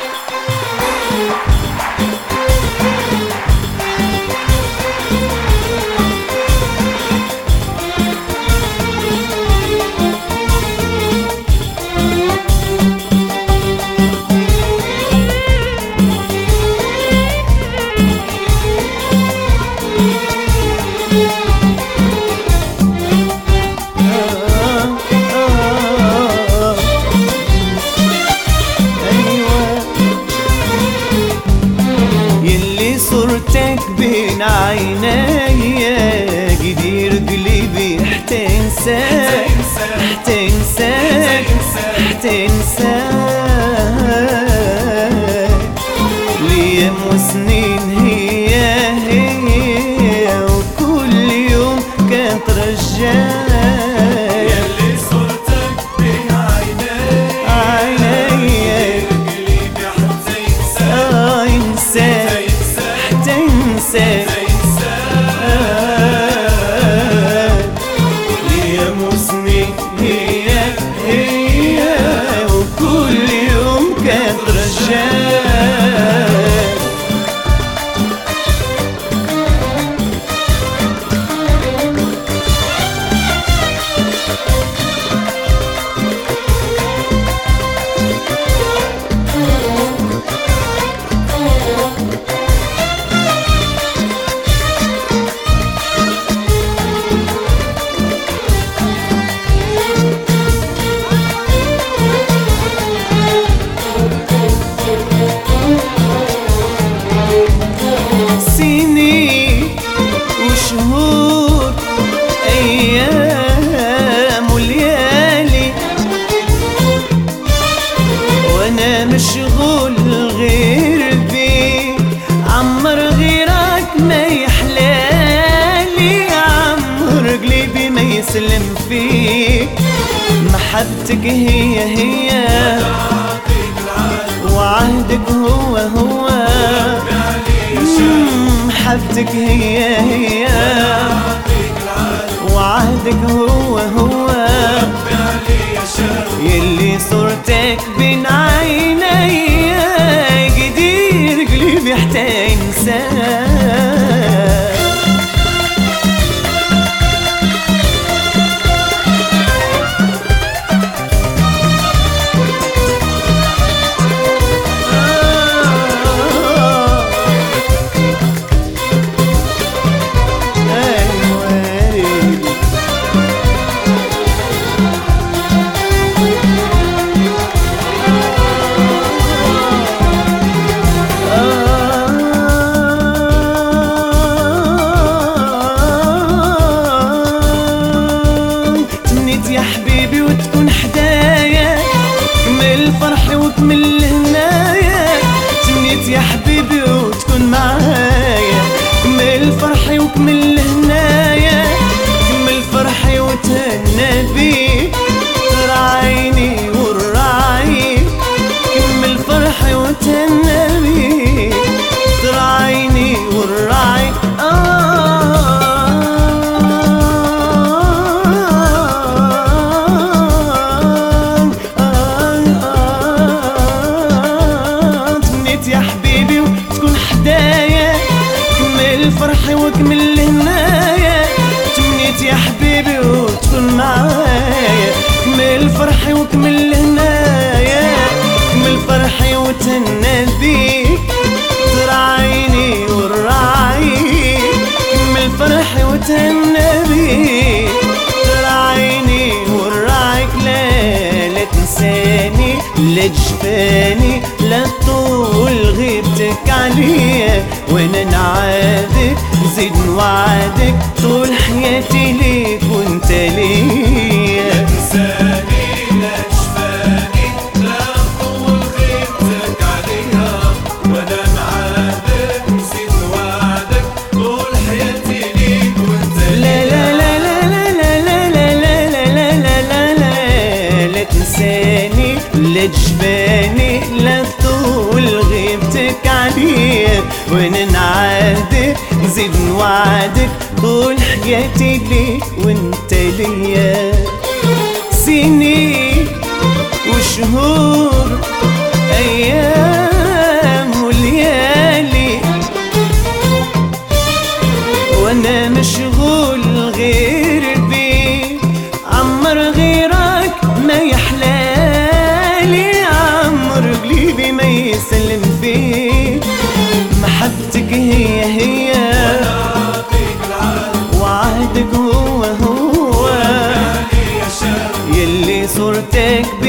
يلي صورتك بين عيني قدير قلبي حتنساك حتنساك حتنساك ليام وسنين هي هي وكل يوم كترجاك يلي صورتك بين عيني عيني قلبي حتى ينسى آه ينساك ينسى حتنساك ينسى ايام وسنين هي هي وكل يوم كانت رجال سنين وشهور ايام وليالي وانا مشغول غير بيك عمر غيرك ما يحلالي عمر قلبي ما يسلم فيك محبتك هي هي وعهدك هو هو مم، محبتك هي هي وعهدك هو هو يلي صورتك بين عيني قدير قلبي حتى ينساك أيوة تمنيت يا حبيبي وتكون حدايا كمل الفرح وكمل الهنايا تمنيت يا حبيبي وتكون معايا كمل الفرح وكمل الهنايا كمل فرحي وتهنى بيك راعيني والراعيك كمل فرحي وتهنى بيك تراعيني والراعي تمنيت يا حبيبي وتكون حدايا كمل فرحي وكمل هنايا تمنيت يا حبيبي وتكون معايا كمل فرحي وكمل هنايا كمل فرحي وتهنى بيك تراعيني والراعي كمل فرحي وتهنى بيك تراعيني والراعيك لا لا تنساني لا جفاني لا طول غيبتك عليا وانا نعادك زيد نوعدك طول حياتي ليك وانت ليا انساني لا تشفاني لا طول غيبتك عليها وانا معادك نسيت وعدك طول حياتي ليك وانت لا لا لا لا لا لا لا لا لا لا لا لا لا لا تنساني لا تجباني لا طول غيبتك عليا وانا نعادك نزيد نوعدك طول حياتي ليك وانت ليا سنين وشهور ايام هو هو يا شام يلي صورتك